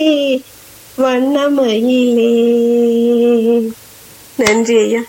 வண்ணமயிலே நன்றி ஐயா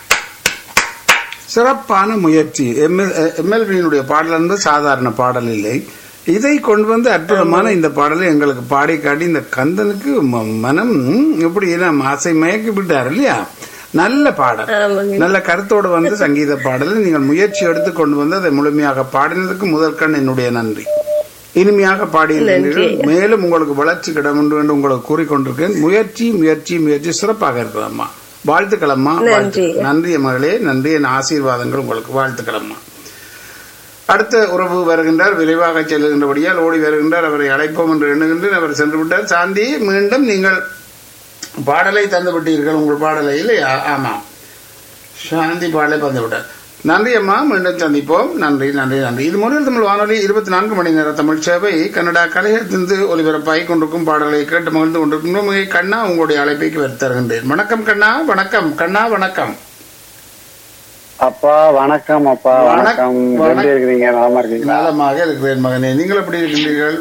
சிறப்பான முயற்சி எம்எல் எம்எல்வியினுடைய பாடல் என்பது சாதாரண பாடல் இல்லை இதை கொண்டு வந்து அற்புதமான இந்த பாடலை எங்களுக்கு பாடி காட்டி இந்த கந்தனுக்கு ம- மனம் எப்படி நம்ம ஆசை மயக்கி விட்டார் இல்லையா நல்ல பாடல் ஆமாங்க நல்ல கருத்தோடு வந்து சங்கீத பாடலை நீங்கள் முயற்சி எடுத்து கொண்டு வந்து அதை முழுமையாக பாடினதுக்கு முதற்கண் என்னுடைய நன்றி இனிமையாக பாடியிருக்கிறீர்கள் மேலும் உங்களுக்கு வளர்ச்சி கிடம் உண்டு என்று உங்களுக்கு கூறிக்கொண்டிருக்கேன் முயற்சி முயற்சி முயற்சி சிறப்பாக இருக்கிறதம்மா வாழ்த்துக்கள் அம்மா வாழ்த்துக்கள். நன்றி மகளே நன்றி என் ஆசீர்வாதங்கள் உங்களுக்கு வாழ்த்துக்கள் அம்மா அடுத்த உறவு வருகின்றார் விரைவாக செல்லுகின்றபடியால் ஓடி வருகின்றார் அவரை அழைப்போம் என்று எண்ணுகின்றேன் அவர் சென்று விட்டார் சாந்தி மீண்டும் நீங்கள் பாடலை தந்து விட்டீர்கள் உங்கள் பாடலை இல்லையா ஆமாம் சாந்தி பாடலை தந்து விட்டார் நன்றி அம்மா மீண்டும் சந்திப்போம் நன்றி நன்றி நன்றி இது முதல் தமிழ் வானொலி இருபத்தி நான்கு மணி நேர தமிழ் சேவை கன்னடா கலையத்திலிருந்து ஒலிபரப்பாகி கொண்டிருக்கும் பாடலை கேட்டு மகிழ்ந்து கொண்டிருக்கும் மிக கண்ணா உங்களுடைய அழைப்பைக்கு வர தருகின்றேன் வணக்கம் கண்ணா வணக்கம் கண்ணா வணக்கம் அப்பா வணக்கம் அப்பா வணக்கம். வணக்கம் எப்படி இருக்கிறீங்க நலமா இருக்கீங்களா நலமாக இருக்கிறேன் மகனே நீங்கள் எப்படி இருக்கின்றீர்கள்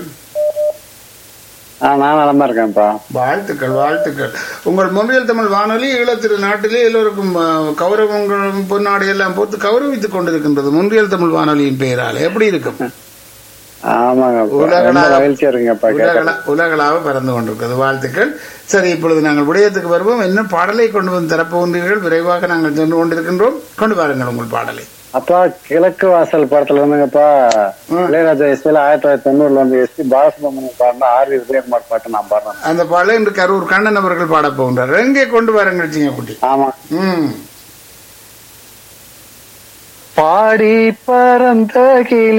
ஆ நான் நலமா இருக்கேன்ப்பா வாழ்த்துக்கள் வாழ்த்துக்கள் உங்கள் மொழியல் தமிழ் வானொலி ஈழத்திரு நாட்டிலே எல்லோருக்கும் அஹ், கௌரவங்களும் பொன்னாடி எல்லாம் போட்டு கௌரவித்துக் கொண்டிருக்கின்றது முன்றியல் தமிழ் வானொலியின் பெயரால் எப்படி இருக்கும் ஆமாங்க அப்பா. ரொம்ப உலகளாவ- மகிழ்ச்சியா இருக்குங்கப்பா கேட்க உலகள உலகளாக பறந்து கொண்டிருக்கிறது வாழ்த்துக்கள் சரி இப்பொழுது நாங்கள் விடயத்துக்கு வருவோம் என்ன பாடலை கொண்டு வந்து தரப்போகின்றீர்கள் விரைவாக நாங்கள் சென்று கொண்டிருக்கின்றோம் கொண்டு வாருங்கள் உங்கள் பாடலை அப்பா கிழக்கு வாசல் படத்துல இருந்துங்கப்பா இளையராஜா எஸ்பில ஆயிரத்தி தொள்ளாயிரத்தி தொண்ணூறுல வந்து எஸ்பி பாலசுப்ரமணியம் பாடின ஆர் வி விஜயகுமார் பாட்டு நான் பாடுறேன் அந்த பாடலை இன்று கரூர் கண்ணன் அவர்கள் பாடப் போகின்றார் எங்கே கொண்டு வாருங்கள் சிங்க குட்டி ஆமா ம் பாடி பறந்த கிளி